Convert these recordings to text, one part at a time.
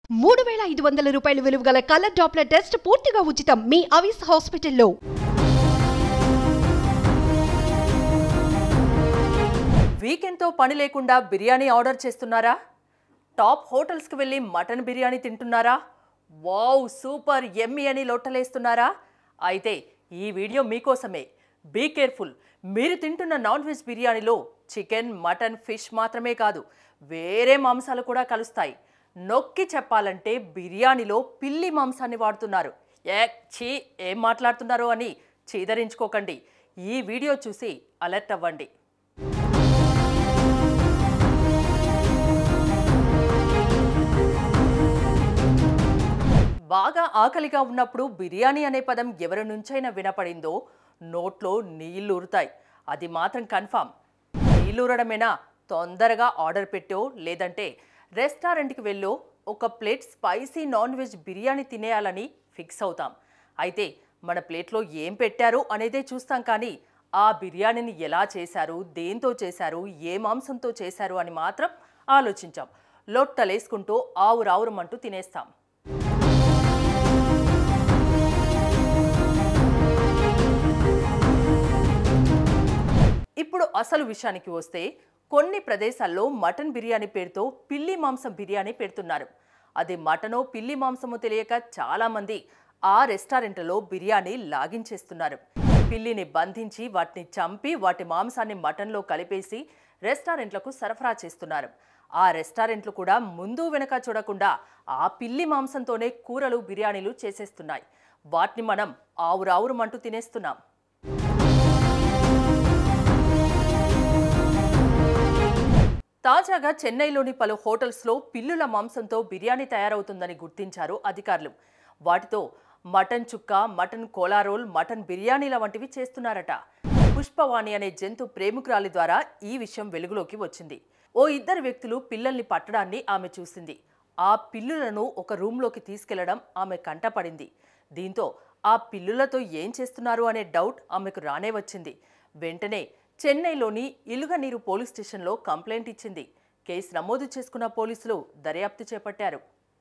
మూడు వేల ఐదు వందల రూపాయల విలువ గల కలర్ డాప్లర్ టెస్ట్ పూర్తిగా ఉచితం మీ అవిస్ హాస్పిటల్లో వీకెండ్తో పని లేకుండా బిర్యానీ ఆర్డర్ చేస్తున్నారా టాప్ హోటల్స్కి వెళ్ళి మటన్ బిర్యానీ తింటున్నారా వావ్ సూపర్ ఎమ్మి అని లొట్టలేస్తున్నారా అయితే ఈ వీడియో మీకోసమే బీ కేర్ఫుల్ మీరు తింటున్న నాన్ వెజ్ బిర్యానీలో చికెన్ మటన్ ఫిష్ మాత్రమే కాదు వేరే మాంసాలు కూడా కలుస్తాయి నొక్కి చెప్పాలంటే బిర్యానీలో పిల్లి మాంసాన్ని వాడుతున్నారు ఏ ఛీ ఏం మాట్లాడుతున్నారో అని చీదరించుకోకండి ఈ వీడియో చూసి అలర్ట్ అవ్వండి బాగా ఆకలిగా ఉన్నప్పుడు బిర్యానీ అనే పదం ఎవరి నుంచైనా వినపడిందో నోట్లో నీళ్లూరుతాయి అది మాత్రం కన్ఫామ్ నీళ్లూరడమేనా తొందరగా ఆర్డర్ పెట్టో లేదంటే రెస్టారెంట్కి వెళ్ళో ఒక plate spicy non veg biryani తినేయాలని ఫిక్స్ అవుతాం అయితే మన ప్లేట్లో ఏం పెట్టారు అనేదే చూస్తాం కానీ ఆ బిర్యానీని ఎలా చేశారు దేంతో చేశారు ఏ మాంసంతో చేశారు అని మాత్రం ఆలోచించాం లొట్టలేసుకుంటూ ఆవురావురమంటూ తినేస్తాం ఇప్పుడు అసలు విషయానికి వస్తే కొన్ని ప్రదేశాల్లో మటన్ బిర్యానీ పేరుతో పిల్లి మాంసం బిర్యానీ పెడుతున్నారు అది మటనో పిల్లి మాంసమో తెలియక చాలామంది ఆ రెస్టారెంట్లలో బిర్యానీ లాగించేస్తున్నారు పిల్లిని బంధించి వాటిని చంపి వాటి మాంసాన్ని మటన్లో కలిపేసి రెస్టారెంట్లకు సరఫరా చేస్తున్నారు ఆ రెస్టారెంట్లు కూడా ముందు వెనక చూడకుండా ఆ పిల్లి మాంసంతోనే కూరలు బిర్యానీలు చేసేస్తున్నాయి వాటిని మనం ఆవురావురమంటూ తినేస్తున్నాం తాజాగా చెన్నైలోని పలు హోటల్స్లో పిల్లుల మాంసంతో బిర్యానీ తయారవుతుందని గుర్తించారు అధికారులు వాటితో మటన్ చుక్క మటన్ కోలారోల్ మటన్ బిర్యానీల వంటివి చేస్తున్నారట పుష్పవాణి అనే జంతు ప్రేమికురాలి ద్వారా ఈ విషయం వెలుగులోకి వచ్చింది ఓ ఇద్దరు వ్యక్తులు పిల్లల్ని పట్టడాన్ని ఆమె చూసింది ఆ పిల్లులను ఒక రూమ్లోకి తీసుకెళ్లడం ఆమె కంటపడింది దీంతో ఆ పిల్లులతో ఏం చేస్తున్నారు అనే డౌట్ ఆమెకు రానే వచ్చింది వెంటనే చెన్నైలోని ఇలుగనీరు పోలీస్ స్టేషన్లో కంప్లైంట్ ఇచ్చింది కేసు నమోదు చేసుకున్న పోలీసులు దర్యాప్తు చేపట్టారు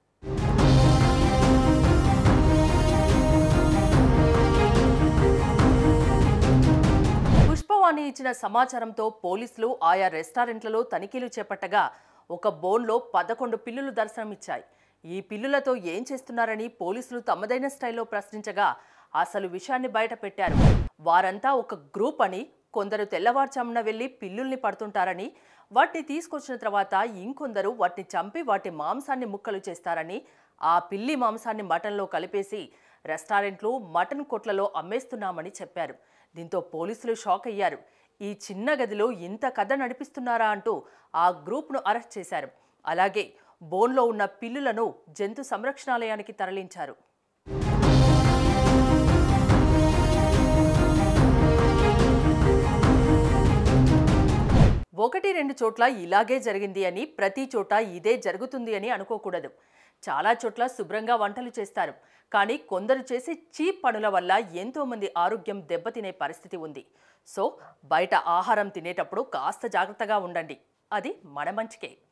పుష్పవాణి ఇచ్చిన సమాచారంతో పోలీసులు ఆయా రెస్టారెంట్లలో తనిఖీలు చేపట్టగా ఒక బోన్లో పదకొండు పిల్లులు దర్శనమిచ్చాయి ఈ పిల్లులతో ఏం చేస్తున్నారని పోలీసులు తమదైన స్టైల్లో ప్రశ్నించగా అసలు విషయాన్ని బయట పెట్టారు వారంతా ఒక గ్రూప్ అని కొందరు తెల్లవారుజామున వెళ్లి పిల్లుల్ని పడుతుంటారని వాటిని తీసుకొచ్చిన తర్వాత ఇంకొందరు వాటిని చంపి వాటి మాంసాన్ని ముక్కలు చేస్తారని ఆ పిల్లి మాంసాన్ని మటన్లో కలిపేసి రెస్టారెంట్లు మటన్ కొట్లలో అమ్మేస్తున్నామని చెప్పారు దీంతో పోలీసులు షాక్ అయ్యారు ఈ చిన్న గదిలో ఇంత కథ నడిపిస్తున్నారా అంటూ ఆ గ్రూప్ను అరెస్ట్ చేశారు అలాగే బోన్లో ఉన్న పిల్లులను జంతు సంరక్షణాలయానికి తరలించారు ఒకటి రెండు చోట్ల ఇలాగే జరిగింది అని ప్రతి చోట ఇదే జరుగుతుంది అని అనుకోకూడదు చాలా చోట్ల శుభ్రంగా వంటలు చేస్తారు కానీ కొందరు చేసే చీప్ పనుల వల్ల ఎంతో మంది ఆరోగ్యం దెబ్బతినే పరిస్థితి ఉంది సో బయట ఆహారం తినేటప్పుడు కాస్త జాగ్రత్తగా ఉండండి అది మన మంచికే